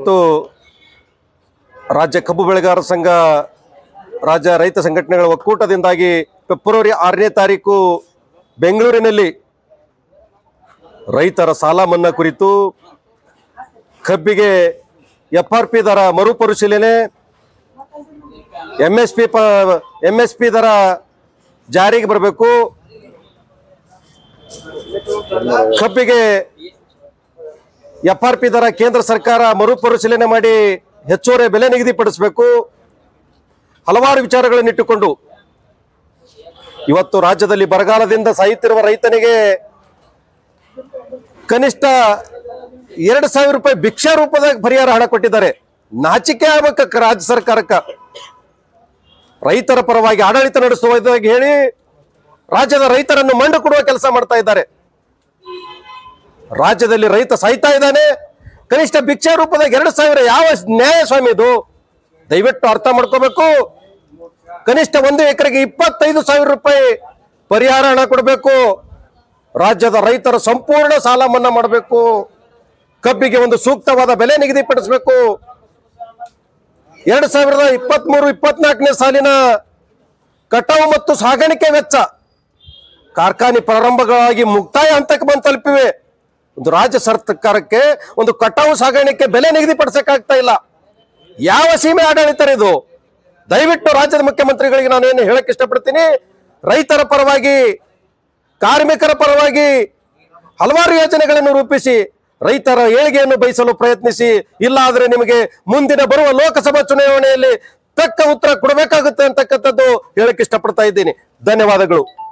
ಇವತ್ತು ರಾಜ್ಯ ಕಬ್ಬು ಬೆಳೆಗಾರರ ಸಂಘ ರಾಜ್ಯ ರೈತ ಸಂಘಟನೆಗಳ ಒಕ್ಕೂಟದಿಂದಾಗಿ ಫೆಬ್ರವರಿ ಆರನೇ ತಾರೀಕು ಬೆಂಗಳೂರಿನಲ್ಲಿ ರೈತರ ಸಾಲ ಮನ್ನಾ ಕುರಿತು ಕಬ್ಬಿಗೆ ಎಫ್ ಆರ್ ಪಿ ದರ ಮರುಪರಿಶೀಲನೆ ಎಂ ಎಸ್ ಪಿ ಪ ಎಂ ಎಸ್ ಪಿ ದರ ಜಾರಿಗೆ ಬರಬೇಕು ಕಬ್ಬಿಗೆ ಎಫ್ ಆರ್ ಪಿ ದರ ಕೇಂದ್ರ ಸರ್ಕಾರ ಮರುಪರಿಶೀಲನೆ ಮಾಡಿ ಹೆಚ್ಚುವರಿ ಬೆಲೆ ನಿಗದಿಪಡಿಸಬೇಕು ಹಲವಾರು ವಿಚಾರಗಳನ್ನಿಟ್ಟುಕೊಂಡು ಇವತ್ತು ರಾಜ್ಯದಲ್ಲಿ ಬರಗಾಲದಿಂದ ಸಾಯುತ್ತಿರುವ ರೈತನಿಗೆ ಕನಿಷ್ಠ ಎರಡು ಸಾವಿರ ರೂಪಾಯಿ ಭಿಕ್ಷಾ ರೂಪದಾಗ ಪರಿಹಾರ ಹಣ ಕೊಟ್ಟಿದ್ದಾರೆ ನಾಚಿಕೆ ಆಗ್ಬೇಕ ರಾಜ್ಯ ಸರ್ಕಾರಕ್ಕ ರೈತರ ಪರವಾಗಿ ಆಡಳಿತ ನಡೆಸುವುದಾಗಿ ಹೇಳಿ ರಾಜ್ಯದ ರೈತರನ್ನು ಮಂಡು ಕೊಡುವ ಕೆಲಸ ಮಾಡ್ತಾ ಇದ್ದಾರೆ ರಾಜ್ಯದಲ್ಲಿ ರೈತ ಸಾಯ್ತಾ ಇದ್ದಾನೆ ಕನಿಷ್ಠ ಭಿಕ್ಷಾ ರೂಪದಾಗ ಎರಡು ಸಾವಿರ ಯಾವ ನ್ಯಾಯ ಸ್ವಾಮಿ ಇದು ದಯವಿಟ್ಟು ಅರ್ಥ ಮಾಡ್ಕೋಬೇಕು ಕನಿಷ್ಠ ಒಂದು ಎಕರೆಗೆ ಇಪ್ಪತ್ತೈದು ಸಾವಿರ ರೂಪಾಯಿ ಪರಿಹಾರ ಹಣ ಕೊಡಬೇಕು ರಾಜ್ಯದ ರೈತರ ಸಂಪೂರ್ಣ ಸಾಲ ಮನ್ನಾ ಮಾಡಬೇಕು ಕಬ್ಬಿಗೆ ಒಂದು ಸೂಕ್ತವಾದ ಬೆಲೆ ನಿಗದಿಪಡಿಸಬೇಕು ಎರಡು ಸಾವಿರದ ಇಪ್ಪತ್ಮೂರು ಇಪ್ಪತ್ನಾಲ್ಕನೇ ಸಾಲಿನ ಕಟಾವು ಮತ್ತು ಸಾಗಾಣಿಕೆ ವೆಚ್ಚ ಕಾರ್ಖಾನೆ ಪ್ರಾರಂಭಗಳಾಗಿ ಮುಕ್ತಾಯ ಹಂತಕ್ಕೆ ಬಂದು ತಲುಪಿವೆ ಒಂದು ರಾಜ್ಯ ಸರ್ಕಾರಕ್ಕೆ ಒಂದು ಕಟಾವು ಸಾಗಾಣಿಕೆ ಬೆಲೆ ನಿಗದಿಪಡಿಸಕ್ಕಾಗ್ತಾ ಇಲ್ಲ ಯಾವ ಸೀಮೆ ಆಡಳಿತ ಇದು ದಯವಿಟ್ಟು ರಾಜ್ಯದ ಮುಖ್ಯಮಂತ್ರಿಗಳಿಗೆ ನಾನು ಏನು ಹೇಳಕ್ ಇಷ್ಟಪಡ್ತೀನಿ ರೈತರ ಪರವಾಗಿ ಕಾರ್ಮಿಕರ ಪರವಾಗಿ ಹಲವಾರು ಯೋಜನೆಗಳನ್ನು ರೂಪಿಸಿ ರೈತರ ಏಳಿಗೆಯನ್ನು ಬಯಸಲು ಪ್ರಯತ್ನಿಸಿ ಇಲ್ಲ ಆದರೆ ನಿಮಗೆ ಮುಂದಿನ ಬರುವ ಲೋಕಸಭಾ ಚುನಾವಣೆಯಲ್ಲಿ ತಕ್ಕ ಉತ್ತರ ಕೊಡಬೇಕಾಗುತ್ತೆ ಅಂತಕ್ಕಂಥದ್ದು ಹೇಳಕ್ ಇಷ್ಟಪಡ್ತಾ ಇದ್ದೀನಿ ಧನ್ಯವಾದಗಳು